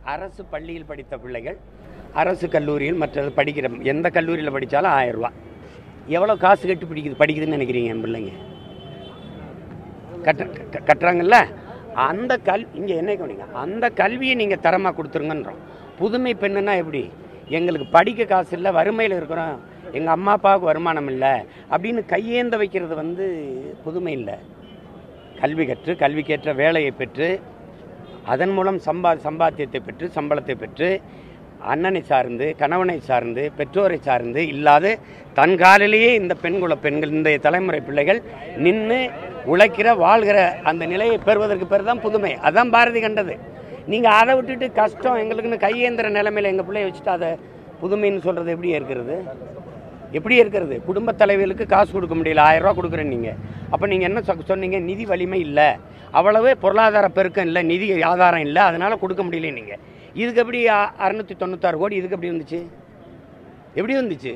அரசு பள்ளியில் படித்த பிள்ளைகள் அரசு கல்லூரியில் மற்றது படிக்கிற எந்த கல்லூரியில் படித்தாலும் ஆயிரம் ரூபா எவ்வளோ காசு கட்டி படிக்குது படிக்குதுன்னு நினைக்கிறீங்க என் பிள்ளைங்க கட்ட க- கட்டுறாங்கல்ல அந்த கல் இங்கே என்ன கவனிங்க அந்த கல்வியை நீங்கள் தரமாக கொடுத்துருங்கன்றோம் புதுமை பெண்ணுன்னா எப்படி எங்களுக்கு படிக்க காசு இல்லை வறுமையில் இருக்கிறோம் எங்கள் அம்மா அப்பாவுக்கு வருமானம் இல்லை அப்படின்னு கையேந்த வைக்கிறது வந்து புதுமை இல்லை கல்வி கற்று கல்விக்கேற்ற வேலையை பெற்று அதன் மூலம் சம்பா சம்பாத்தியத்தை பெற்று சம்பளத்தை பெற்று அண்ணனை சார்ந்து கணவனை சார்ந்து பெற்றோரை சார்ந்து இல்லாது தன் காலிலேயே இந்த பெண்குல பெண்கள் இந்த தலைமுறை பிள்ளைகள் நின்று உழைக்கிற வாழ்கிற அந்த நிலையை பெறுவதற்கு பேர் தான் புதுமை அதான் பாரதி கண்டது நீங்கள் அதை விட்டுட்டு கஷ்டம் எங்களுக்குன்னு கையேந்திர நிலைமையில் எங்கள் பிள்ளைய வச்சுட்டு அதை புதுமைன்னு சொல்கிறது எப்படி இருக்கிறது எப்படி இருக்கிறது குடும்ப தலைவிகளுக்கு காசு கொடுக்க முடியல ஆயிரம் ரூபா கொடுக்குறேன் நீங்கள் அப்போ நீங்கள் என்ன சொ- சொன்னீங்க நிதி வலிமை இல்லை அவ்வளவு பொருளாதார பெருக்கம் இல்லை நிதி ஆதாரம் இல்லை அதனால கொடுக்க முடியல நீங்கள் இதுக்கு எப்படி அ- அறுநூத்தி தொண்ணூத்தாறு கோடி இதுக்கு எப்படி வந்துச்சு எப்படி வந்துச்சு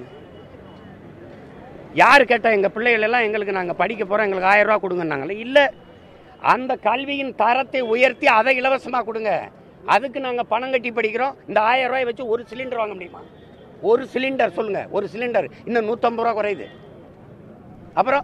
யார் கேட்டா எங்கள் பிள்ளைகள் எல்லாம் எங்களுக்கு நாங்கள் படிக்க போகிறோம் எங்களுக்கு ஆயிரம் ரூபா கொடுங்கன்னாங்களே இல்லை அந்த கல்வியின் தரத்தை உயர்த்தி அதை இலவசமாக கொடுங்க அதுக்கு நாங்கள் பணம் கட்டி படிக்கிறோம் இந்த ஆயிரம் ரூபாய் வச்சு ஒரு சிலிண்டர் வாங்க முடியுமா ஒரு சிலிண்டர் சொல்லுங்க ஒரு சிலிண்டர் இன்னும் நூற்றம்பது ரூபா குறையுது அப்புறம்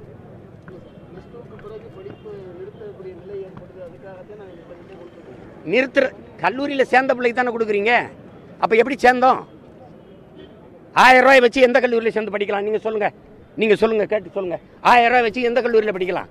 நிறுத்துற கல்லூரியில் சேர்ந்த பிள்ளைக்கு தானே கொடுக்குறீங்க அப்போ எப்படி சேர்ந்தோம் ஆயிரம் ரூபாய் வச்சு எந்த கல்லூரியில் சேர்ந்து படிக்கலாம் நீங்கள் சொல்லுங்க நீங்கள் சொல்லுங்க கேட்டு சொல்லுங்க ஆயிரம் ரூபாய் வச்சு எந்த கல்லூரியில் படிக்கலாம்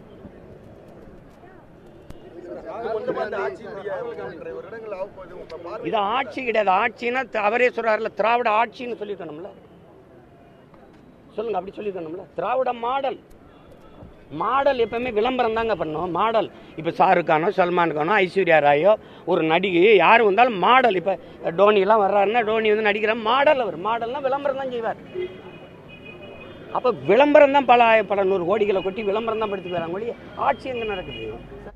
இது ஆட்சி கிடையாது ஆட்சின்னா த- அவரே சொல்றாருல திராவிட ஆட்சின்னு சொல்லியிருக்கணும்ல சொல்லுங்க அப்படி சொல்லியிருக்கணும்ல திராவிட மாடல் மாடல் எப்பவுமே விளம்பரம் தாங்க பண்ணும் மாடல் இப்போ ஷாருக் கானோ சல்மான் கானோ ஐஸ்வர்யா ராயோ ஒரு நடிகை யார் வந்தாலும் மாடல் இப்போ டோனிலாம் வர்றாருன்னா டோனி வந்து நடிக்கிற மாடல் அவர் மாடல்னா விளம்பரம் தான் செய்வார் அப்போ விளம்பரம் தான் பல பல நூறு கோடிகளை கொட்டி விளம்பரம் தான் படுத்தி போயிடறாங்க ஒழிய ஆட்சி எங்கே நடக்குது